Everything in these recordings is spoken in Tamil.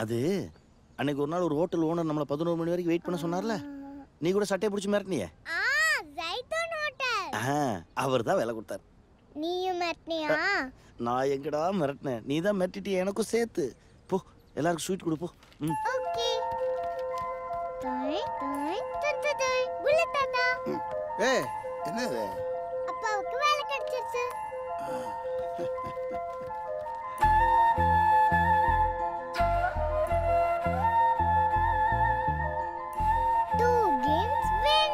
அது அன்னைக்கு ஒரு நாள் ஒரு ஹோட்டல் ஓனர் நம்மளை பதினோரு மணி வரைக்கும் வெயிட் பண்ண சொன்னார்ல நீ கூட சட்டையை பிடிச்சி மிரட்டினியே ஆ ஜைத்தூன் ஹோட்டல் அவர் தான் விலை கொடுத்தார் நீயும் மிரட்டினியா நான் எங்கடா மிரட்டினேன் நீ தான் மிரட்டிட்டு எனக்கும் சேர்த்து போ எல்லாருக்கும் ஸ்வீட் கொடு போ ம் ஓகே தாய் தாய் தத்த தாய் புல்லட் தாத்தா ஏ என்ன இது அப்பாவுக்கு வேலை கிடைச்சிருச்சு Two games win.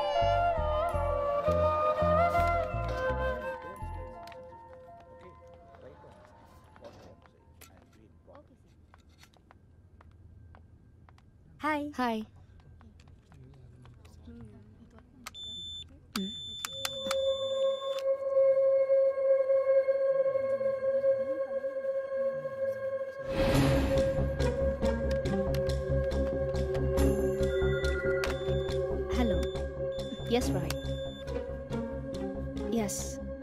Hi hi hello yes Roy yes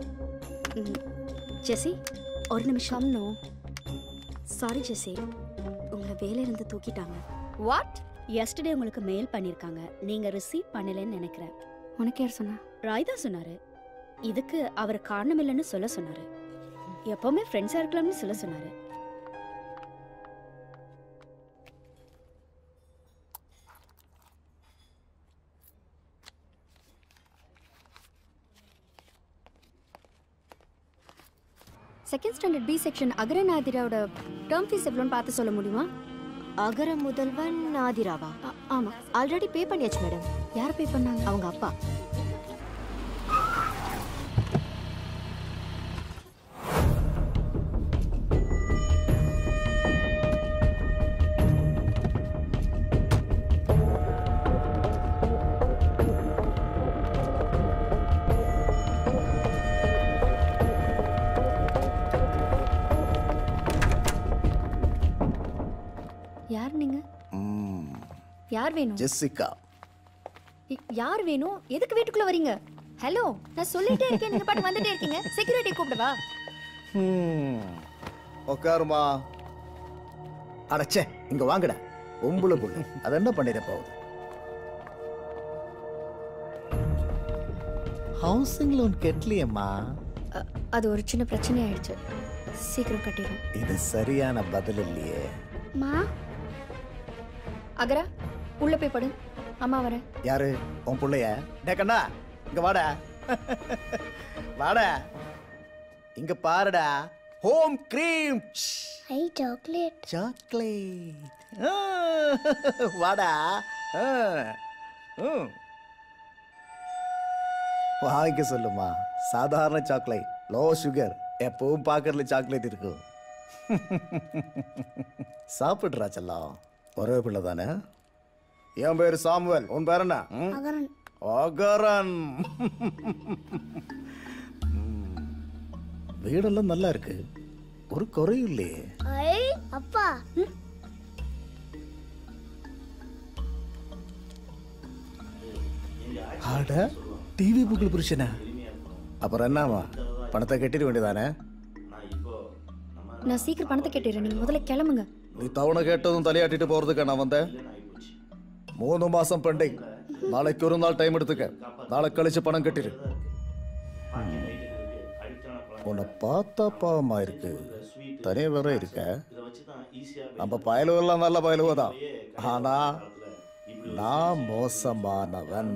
Jessie ஒரு நிமிஷம் நோ சாரி ஜெஸி உங்களை வேலையிலேருந்து தூக்கிட்டாங்க வாட் எஸ்டர்டே உங்களுக்கு மெயில் பண்ணியிருக்காங்க நீங்க ரிசீவ் பண்ணலன்னு நினைக்கிறேன் உனக்கு யார் சொன்னா ராய் தான் சொன்னாரு இதுக்கு அவர் காரணம் இல்லைன்னு சொல்ல சொன்னாரு எப்பவுமே ஃப்ரெண்ட்ஸா இருக்கலாம்னு சொல்ல சொன்னாரு செகண்ட் ஸ்டாண்டர்ட் பி செக்ஷன் அகரநாதிராவோட டேர்ம் ஃபீஸ் எவ்வளோன்னு பார்த்து சொல்ல முடியுமா அகர முதல்வன் ஆதிராவா ஆமா ஆல்ரெடி பே பண்ணியாச்சு மேடம் யார் பே பண்ணாங்க அவங்க அப்பா யார் நீங்க யார் வேணும் ஜெஸ்ஸிகா இ- யார் வேணும் எதுக்கு வீட்டுக்குள்ள வரீங்க ஹலோ நான் சொல்லிட்டே இருக்கேன் நீங்க பாட்டு வந்துட்டே இருக்கீங்க செக்யூரிட்டி கூப்பிடவா உட்காருமா அடச்சே இங்க வாங்கடா உம்புல புள்ள அது என்ன பண்ணிட போகுது ஹவுசிங் லோன் கெட்டலையம்மா அ- அது ஒரு சின்ன பிரச்சனை ஆயிடுச்சு சீக்கிரம் கட்டிடும் இது சரியான பதில் இல்லையே மா அகரா உள்ள போய் படு அம்மா வரேன் யாரு உன் புள்ளைய டே கண்ணா இங்க வாடா வாடா இங்க பாருடா home cream I chocolate chocolate வாடா ஆ. ம். வாங்கிக்க சொல்லுமா சாதாரண சாக்லேட் லோ சுகர் எப்பவும் பாக்கறதுல சாக்லேட் இருக்கும் சாப்பிடுறா செல்லம் ஒரே பிள்ளை தானே என் பேரு சாமுவேல் உன் பேர் என்ன ம்? அகரன் அகரன் ம். வீடெல்லாம் நல்லா இருக்கு ஒரு குறையும் இல்லையே ஐ அப்பா ஆட டிவி புக்கில் புருஷனா அப்புறம் என்னவா பணத்தை கட்டிட வேண்டியதானே நான் சீக்கிரம் பணத்தை கேட்டுறேன் நீங்க முதல்ல கிளம்புங்க நீ தவணை கேட்டதும் தலையாட்டிட்டு போறதுக்கு நான் வந்தேன் மூணு மாசம் பெண்டிங் நாளைக்கு ஒரு நாள் டைம் எடுத்துக்க நாளை கழிச்சு பணம் கட்டிடு உன்னை பார்த்தா பாவமா இருக்கு தனியா வேற இருக்க நம்ம பயலுவெல்லாம் நல்ல பயலுவதான் ஆனா நான் மோசமானவன்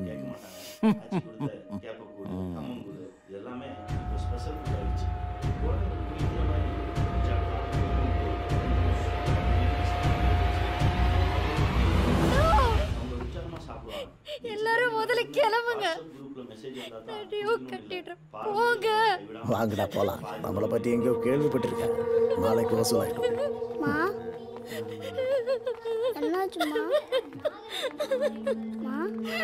எல்லாரும் முதல்ல கிளம்புங்க டியூ கட்டிடுறேன் போங்க வாங்கடா போலாம் நம்மளை பத்தி எங்கேயோ கேள்விப்பட்டிருக்கேன் நாளைக்கு வசூலாயிடும் மா என்னாச்சுமா மா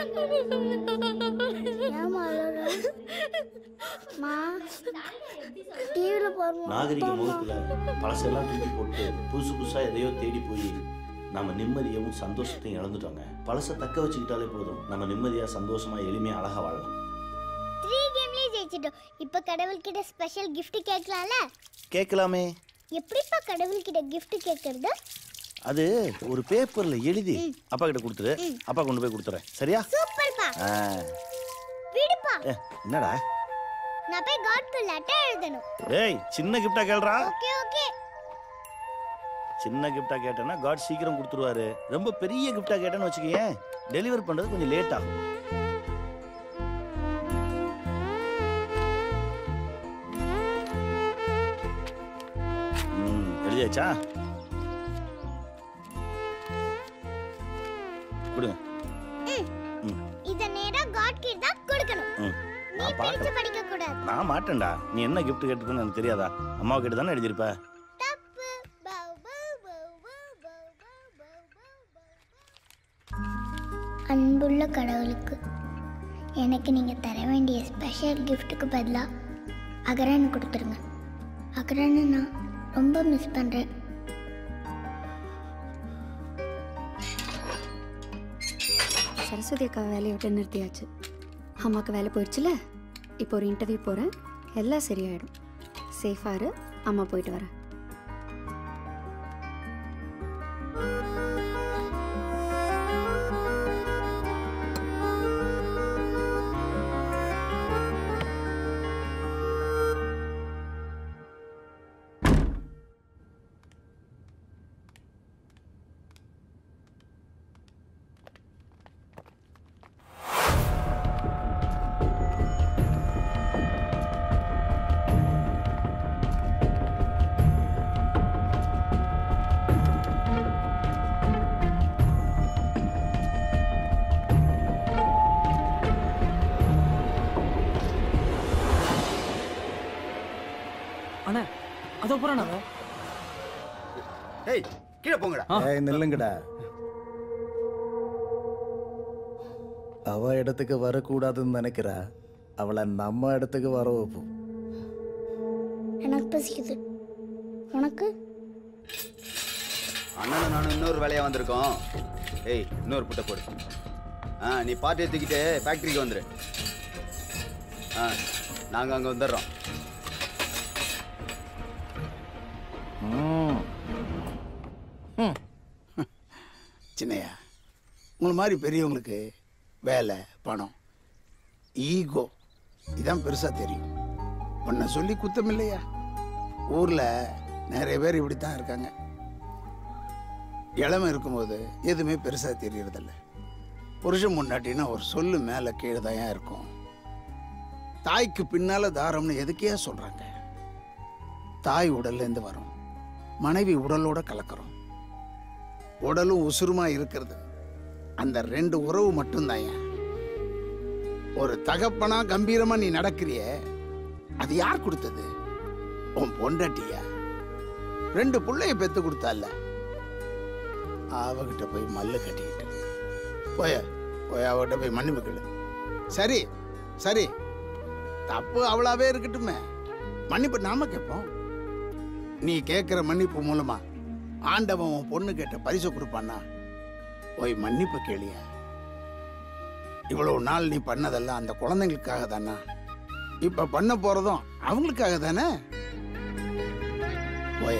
ஏமா அழுற மா டிவியில பாருமா நாகரிக முகத்துல பழசெல்லாம் தூக்கி போட்டு புதுசு புதுசா எதையோ தேடி போய் நம்ம நிம்மதியவும் சந்தோஷத்தையும் இழந்துட்டோங்க பழசை தக்க வச்சுக்கிட்டாலே போதும் நம்ம நிம்மதியா சந்தோஷமா எளிமையா அழகா வாழலாம் த்ரீ கேம்லயே ஜெயிச்சிட்டோம் இப்ப கடவுள்கிட்ட ஸ்பெஷல் gift கேட்கலாம்ல கேட்கலாமே எப்படிப்பா கடவுள்கிட்ட gift கேட்கறது அது ஒரு பேப்பர்ல எழுதி அப்பா கிட்ட கொடுத்துரு அப்பா கொண்டு போய் கொடுத்துறேன் சரியா சூப்பர்ப்பா ஆ, விடுப்பா ஏ, என்னடா நான் போய் காட்க்கு லெட்டர் எழுதணும் டேய் சின்ன கிஃப்டா கேள்றா ஓகே ஓகே சின்ன கிஃப்டா கேட்டேன்னா காட் சீக்கிரம் கொடுத்துருவாரு ரொம்ப பெரிய கிஃப்டா கேட்டேன்னு வச்சுக்கேன் டெலிவர் பண்றது கொஞ்சம் லேட் ஆகும் ம், எழுதியாச்சா கொடுங்க இத நேரா காட் கிட்ட தான் கொடுக்கணும் ம் நீ நான் பிரிச்சு பார்க்கல படிக்க கூடாது நான் மாட்டேன்டா நீ என்ன கிஃப்ட் கேட்டுருக்கன்னு எனக்கு தெரியாதா அம்மாவை கிட்ட தானே எழுதியிருப்ப தப்பு பவ் பவ் பவ் பவ் பவ் பவ் பவ் பவ் பவ். அன்புள்ள கடவுளுக்கு எனக்கு நீங்கள் தர வேண்டிய ஸ்பெஷல் கிஃப்ட்டுக்கு பதிலாக அகரன் கொடுத்துருங்க அகரனை நான் ரொம்ப மிஸ் பண்ணுறேன் சரஸ்வதி அக்கா வேலையை விட்டு நிறுத்தியாச்சு அம்மாவுக்கு வேலை போயிடுச்சுல இப்போ ஒரு இன்டர்வியூ போகிறேன் எல்லாம் சரியாயிடும் சேஃபாக இரு அம்மா போயிட்டு வரேன் அண்ணா அதோ போறான் அவன் ஏய் கீழே போங்கடா ஏய் நில்லுங்கடா அவ இடத்துக்கு வரக்கூடாதுன்னு நினைக்கிறா அவளை நம்ம இடத்துக்கு வர வைப்போம் எனக்கு பசிக்குது உனக்கு அண்ணனும் நானும் இன்னொரு வேலையா வந்திருக்கோம் ஏய் இன்னொரு புட்டை போடு ஆ நீ பார்ட்டியை தூக்கிட்டு ஃபேக்ட்ரிக்கு வந்துரு ஆ நாங்கள் அங்கே வந்துடுறோம் சின்னையா உங்களை மாதிரி பெரியவங்களுக்கு வேலை பணம் ஈகோ இதான் பெருசா தெரியும் உன்னை சொல்லி குத்தம் இல்லையா ஊர்ல நிறைய பேர் இப்படித்தான் இருக்காங்க இளமை இருக்கும்போது எதுவுமே பெருசா தெரியறதில்ல புருஷன் முன்னாட்டினா ஒரு சொல்லு மேல கீழே தான் இருக்கும் தாய்க்கு பின்னால தாரம்னு எதுக்கே சொல்றாங்க தாய் உடல்ல இருந்து வரும் மனைவி உடலோட கலக்கிறோம் உடலும் உசுருமா இருக்கிறது அந்த ரெண்டு உறவு மட்டும்தான் ஒரு தகப்பனா கம்பீரமா நீ நடக்கிறிய அது யார் கொடுத்தது உன் பொண்டாட்டியா ரெண்டு புள்ளைய பெத்து கொடுத்தால அவகிட்ட போய் மல்லு கட்டிக்கிட்டு போய போய் அவகிட்ட போய் மன்னிப்பு கேளு சரி சரி தப்பு அவளாவே இருக்கட்டுமே மன்னிப்பு நாம கேட்போம் நீ கேட்கிற மன்னிப்பு மூலமா ஆண்டவன் உன் பொண்ணு கேட்ட பரிசு கொடுப்பானா போய் மன்னிப்பு கேளிய இவ்வளவு நாள் நீ பண்ணதெல்லாம் அந்த குழந்தைங்களுக்காக தானா இப்ப பண்ண போறதும் அவங்களுக்காக தானே போய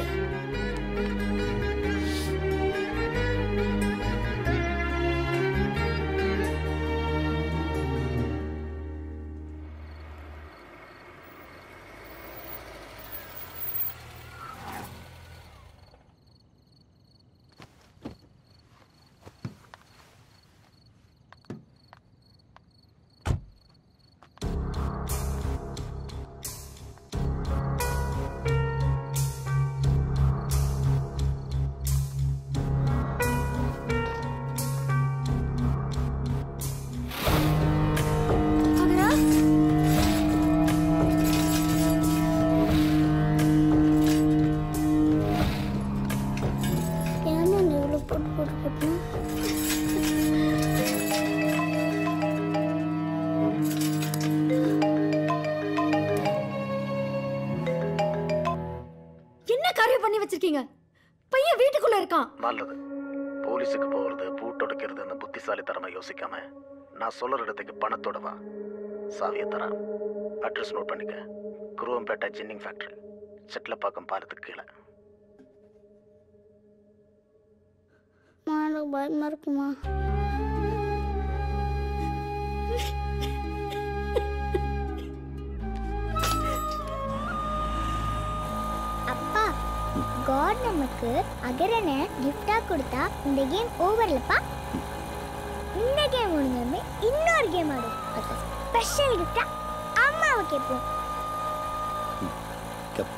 ஏமா நீ இவ்வளோ போட்டு போட்டு போட்டு என்ன காரியம் பண்ணி வச்சிருக்கீங்க பையன் வீட்டுக்குள்ள இருக்கான் நல்லது போலீஸுக்கு போகிறது பூட்டொடுக்கிறதுன்னு புத்திசாலித்தனமா யோசிக்காம நான் சொல்லுற இடத்துக்கு பணத்தோட வா சாவியை தரேன் அட்ரஸ் நோட் பண்ணிக்க குருவம்பேட்டை ஜின்னிங் ஃபேக்டரி செட்டிலப்பாக்கம் பாலத்துக்கு கீழே அம்மா, எனக்கு பயமா இருக்குமா அப்பா காட் நமக்கு அகரனை கிஃப்டா கொடுத்தா இந்த கேம் ஓவர்லப்பா இந்த கேம் முடிஞ்சதுமே இன்னொரு கேம் ஆடும் அது ஸ்பெஷல் கிஃப்டா அம்மாவை கேட்போம் கப்.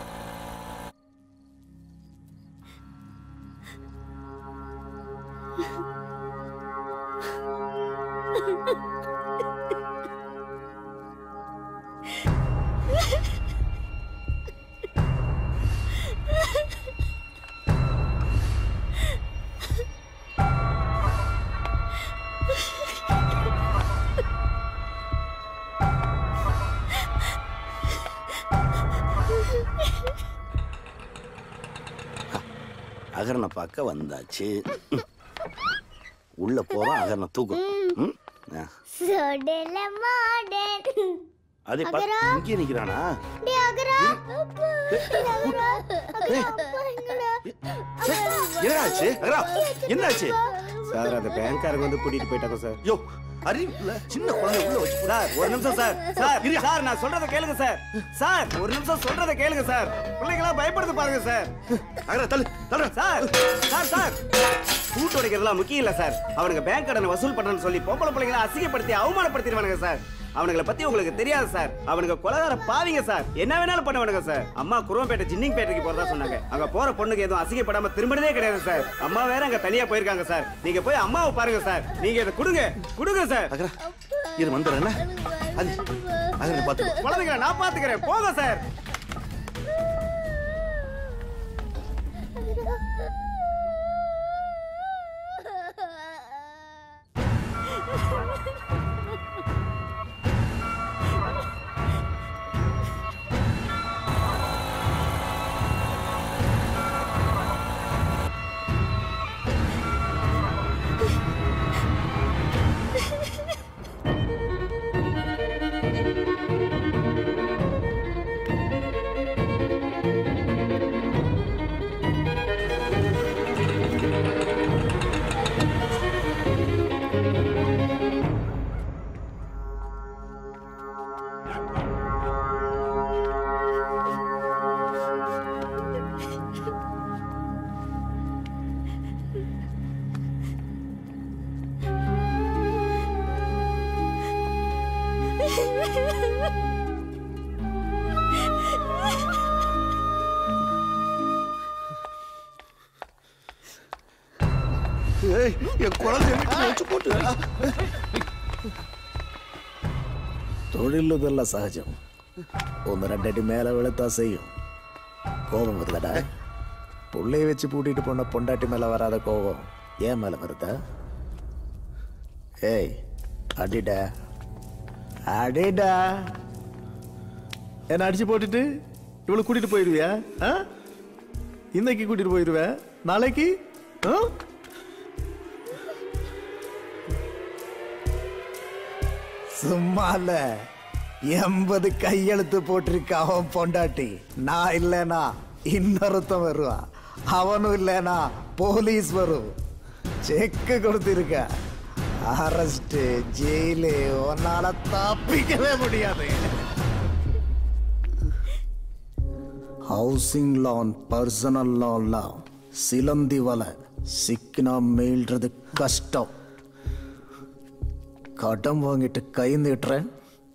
அகரனை பார்க்க வந்தாச்சு ம். உள்ள போறோம் அகரனை தூக்கும் ம்? ஆ. சொடல மாடன் அதே பார்த்து அகரா. இங்கே நிக்கிறானா டேய் அகரா அப்பா அகரா ஏய். அப்பா எங்கடா என்னாச்சு அகரா என்னாச்சு சார் அந்த பேங்க்காரங்க வந்து கூட்டிட்டு போயிட்டாங்க சார் யோ அறிவில்ல சின்ன குழந்தை உள்ள வச்சு சார் ஒரு நிமிஷம் சார் சார் சார் நான் சொல்றத கேளுங்க சார் சார் ஒரு நிமிஷம் சொல்றத கேளுங்க சார் பிள்ளைங்களா பயப்படுது பாருங்க சார் அகரா தள்ளு தள்ளு சார் சார் சார் பூட்டு உடைக்கிறதுலாம் முக்கியம் இல்ல சார் அவனுங்க பேங்க் கடனை வசூல் பண்றேன்னு சொல்லி பொம்பளை பிள்ளைங்களை அசிங்கப்படுத்தி அவமானப்படுத்திடுவானுங்க சார் அவனுங்களை பத்தி உங்களுக்கு தெரியாது சார் அவனுங்க கொலகார பாவிங்க சார் என்ன வேணாலும் பண்ணுவானுங்க சார் அம்மா குருவம்பேட்டை ஜின்னிங் பேட்டைக்கு போறதா சொன்னாங்க அங்க போற பொண்ணுக்கு எதுவும் அசிங்கப்படாம திரும்பினதே கிடையாது சார் அம்மா வேற அங்க தனியா போயிருக்காங்க சார் நீங்க போய் அம்மாவை பாருங்க சார் நீங்க இதை கொடுங்க கொடுங்க சார் அகரா இரு வந்துடுறேன் அது அகரனை பார்த்து குழந்தைங்களை நான் பாத்துக்கிறேன் போங்க சார் ஏய் என் குழந்தை வீட்டுல வச்சு போட்டு തൊഴിൽ ഇതല്ല സഹജം ഒന്ന് രണ്ടടി മേലെ വെളുത്താ ചെയ്യും கோபம் வருதடா புள்ளைய வச்சு பூட்டிட்டு போன பொண்டாட்டி மேல வராத கோபம் ஏன் மேல வருதா ஏய் அடிடா அடிடா என்ன அடிச்சு போட்டுட்டு இவளை கூட்டிட்டு போயிடுவியா ஆ? இன்னைக்கு கூட்டிட்டு போயிடுவேன் நாளைக்கு ஆ? சும்மா இல்ல எண்பது கையெழுத்து போட்டிருக்க அவன் பொண்டாட்டி நான் இல்லைனா இன்னொருத்தன் வருவான் அவனும் இல்லைனா போலீஸ் வரும் செக்கு கொடுத்திருக்க அரெஸ்ட் ஜெயிலு உன்னால தப்பிக்கவே முடியாது ஹவுசிங் லோன் பர்சனல் லோன்லாம் சிலந்தி வலை சிக்கினா மீள்றது கஷ்டம் கடன் வாங்கிட்டு கை நீட்டுறேன்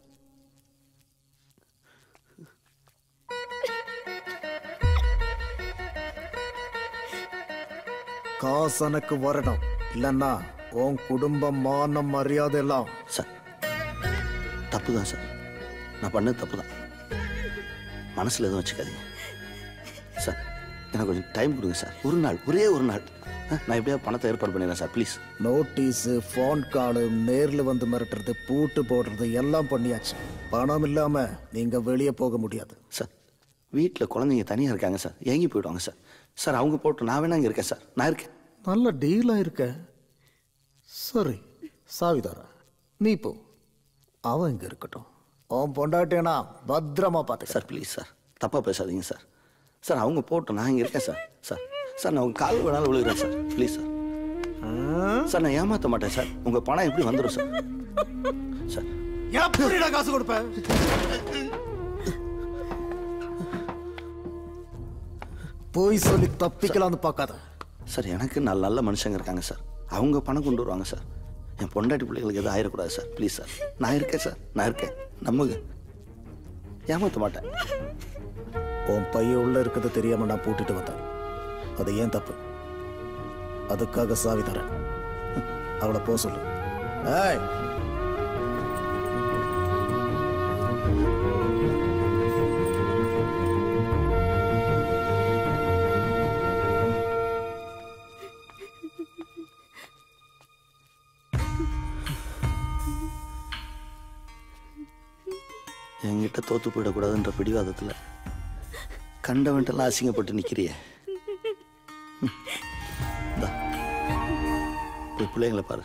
காசு எனக்கு வரணும் இல்லைன்னா உன் குடும்பம் மானம் மரியாதை எல்லாம் சார் தப்பு தான் சார் நான் பண்ணது தப்பு தான் மனசில் எதுவும் வச்சுக்காதீங்க சார் எனக்கு கொஞ்சம் டைம் கொடுங்க சார் ஒரு நாள் ஒரே ஒரு நாள் ஆ, நான் எப்படியாவது பணத்தை ஏற்பாடு பண்ணிடுறேன் சார் ப்ளீஸ் நோட்டீஸு ஃபோன் காலு நேரில் வந்து மிரட்டுறது பூட்டு போடுறது எல்லாம் பண்ணியாச்சு பணம் இல்லாம நீங்க வெளியே போக முடியாது சார் வீட்டில் குழந்தைங்க தனியாக இருக்காங்க சார் ஏங்கி போயிடுவாங்க சார் சார் அவங்க போட்டு நான் வேணா இங்கே இருக்கேன் சார் நான் இருக்கேன் நல்ல டீலா இருக்க சரி சாவிதாரா நீ போ அவன் இங்க இருக்கட்டும் உன் பொண்டாட்டினா பத்திரமா பார்த்து சார் ப்ளீஸ் சார் தப்பாக பேசாதீங்க சார் சார் அவங்க போட்டு நான் இங்கே இருக்கேன் சார் சார் சார் நான் உங்கள் கால் வேணாலும் விழுகிறேன் சார் ப்ளீஸ் சார் சார் நான் ஏமாத்த மாட்டேன் சார் உங்க பணம் எப்படி வந்துடும் சார் சார் எப்படிடா காசு கொடுப்பேன் போய் சொல்லி தப்பிக்கலாம்னு பார்க்காத சார் எனக்கு நல்ல நல்ல மனுஷங்க இருக்காங்க சார் அவங்க பணம் கொண்டு வருவாங்க சார் என் பொண்டாட்டி பிள்ளைகளுக்கு எதுவும் ஆயிடக்கூடாது சார் ப்ளீஸ் சார் நான் இருக்கேன் சார் நான் இருக்கேன் நம்புங்க ஏமாத்த மாட்டேன் உன் பையன் உள்ள இருக்கிறது தெரியாம நான் பூட்டிட்டு வந்தேன் அது ஏன் தப்பு அதுக்காக சாவி தரேன் அவளை போ சொல்லு ஏய் என்கிட்ட தோத்து போயிடக்கூடாதுன்ற பிடிவாதத்தில் கண்டவன்ட்டெல்லாம் அசிங்கப்பட்டு நிற்கிறியே ம். இந்தா. போய் பிள்ளைங்களை பாரு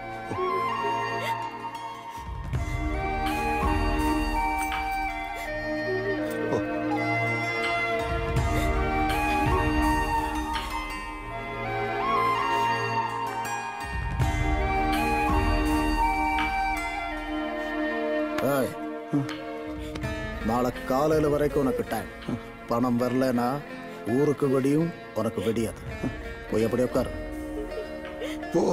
ஏய் நாளை காலையில வரைக்கும் உனக்கு டைம் பணம் வரலனா ஊருக்கு வெடியும் உனக்கு வெடியாது போய் எப்படி உட்காரு போ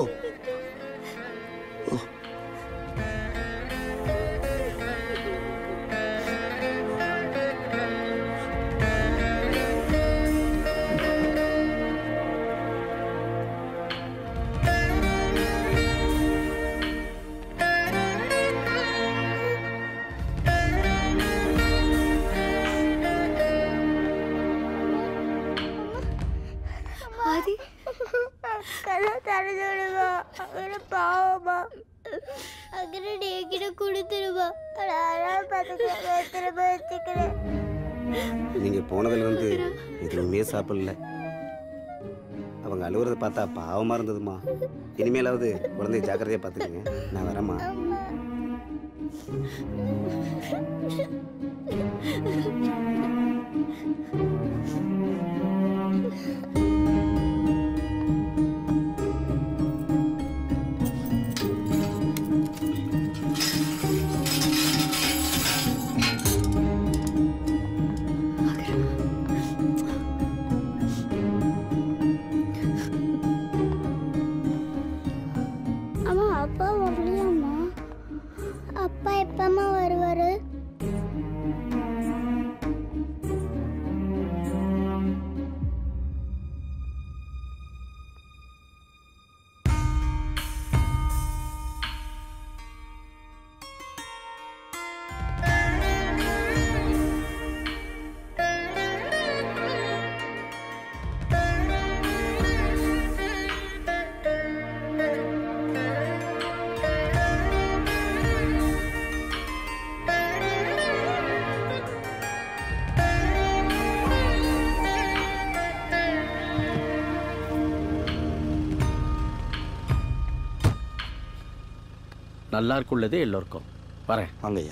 ஆதி கதை தரது விடுவா அவரை பாவமா அங்கே நீ என்கிட்ட கொடுத்துருவா நான் பார்த்துக்க திரும்ப வச்சுக்கிறேன் நீங்க போனதுல இருந்து எதுவுமே சாப்பிடல அவங்க அழுகுறத பார்த்தா பாவமா இருந்ததுமா இனிமேலாவது குழந்தைய ஜாக்கிரதையா பார்த்துக்கங்க நான் வரேம்மா அம்மா அப்பா வரலையாம்மா அப்பா எப்பம்மா வருவாரு நல்லா இருக்குள்ளது எல்லோருக்கும் வரேன் வாங்கய்யா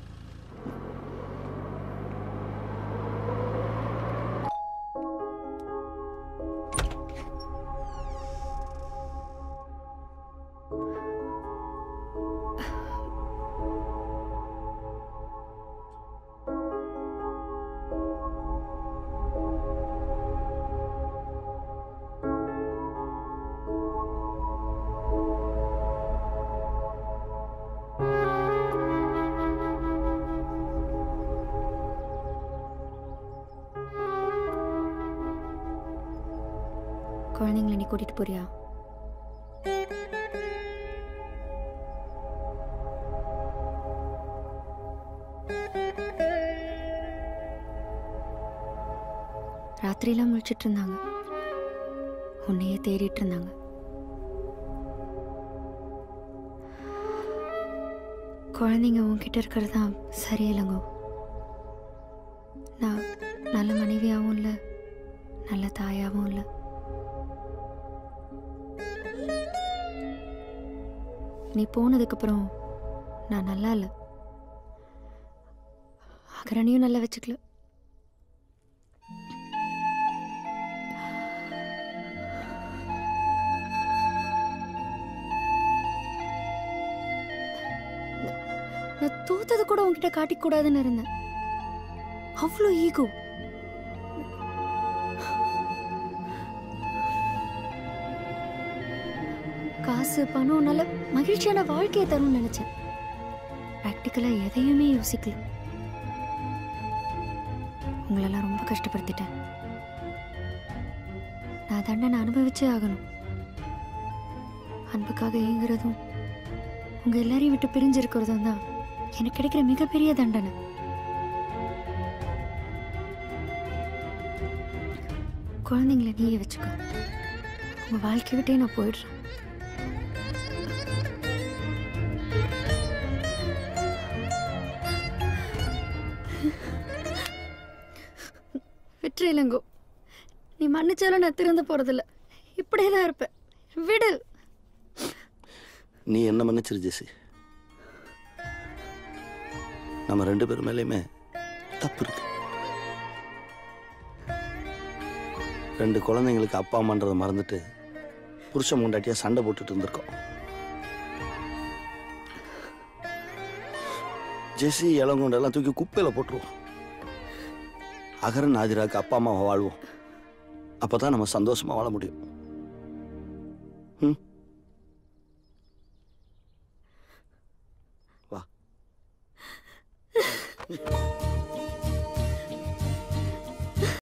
குழந்தைங்களை நீ கூட்டிட்டு போறியா ராத்திரியெல்லாம் முழிச்சிட்டு இருந்தாங்க உன்னையே தேடிட்டு இருந்தாங்க குழந்தைங்க உன்கிட்ட இருக்கிறது தான் சரியில்லைங்கோ நான் நல்ல மனைவியாகவும் இல்லை நல்ல தாயாகவும் இல்லை நீ போனதுக்கப்புறம் நான் நல்லா இல்லை அகரணையும் நல்லா வச்சுக்கல நான் தோத்தது கூட உன்கிட்ட காட்டிக்க கூடாதுன்னு இருந்தேன் அவ்வளோ ஈகோ காசு பணம் நல்ல மகிழ்ச்சியான வாழ்க்கையை தரும்னு நினைச்சேன் ப்ராக்டிக்கலா எதையுமே யோசிக்கல உங்களெல்லாம் ரொம்ப கஷ்டப்படுத்திட்டேன் நான் தண்டனை அனுபவிச்சே ஆகணும் அன்புக்காக ஏங்குறதும் உங்க எல்லாரையும் விட்டு பிரிஞ்சு இருக்கிறதும் தான் எனக்கு கிடைக்கிற மிகப்பெரிய தண்டனை குழந்தைங்கள நீயே வச்சுக்கோ உங்க வாழ்க்கை விட்டே நான் போயிடுறேன் விட்டுரு இளங்கோ நீ மன்னிச்சாலும் நான் திருந்த போறதில்ல இப்படியே தான் இருப்பேன் விடு நீ என்ன மன்னிச்சிரு ஜெசி நம்ம ரெண்டு பேர் மேலேயுமே தப்பு இருக்கு ரெண்டு குழந்தைங்களுக்கு அப்பா அம்மான்றதை மறந்துட்டு புருஷன் முண்டாட்டியா சண்டை போட்டுட்டு இருந்திருக்கோம் ஜெசி இளங்கொண்டெல்லாம் தூக்கி குப்பையில போட்டுருவோம் அகரன் ஆதிராக்கு அப்பா அம்மாவை வாழ்வோம் அப்பதான் நம்ம சந்தோஷமா வாழ முடியும் ம் வா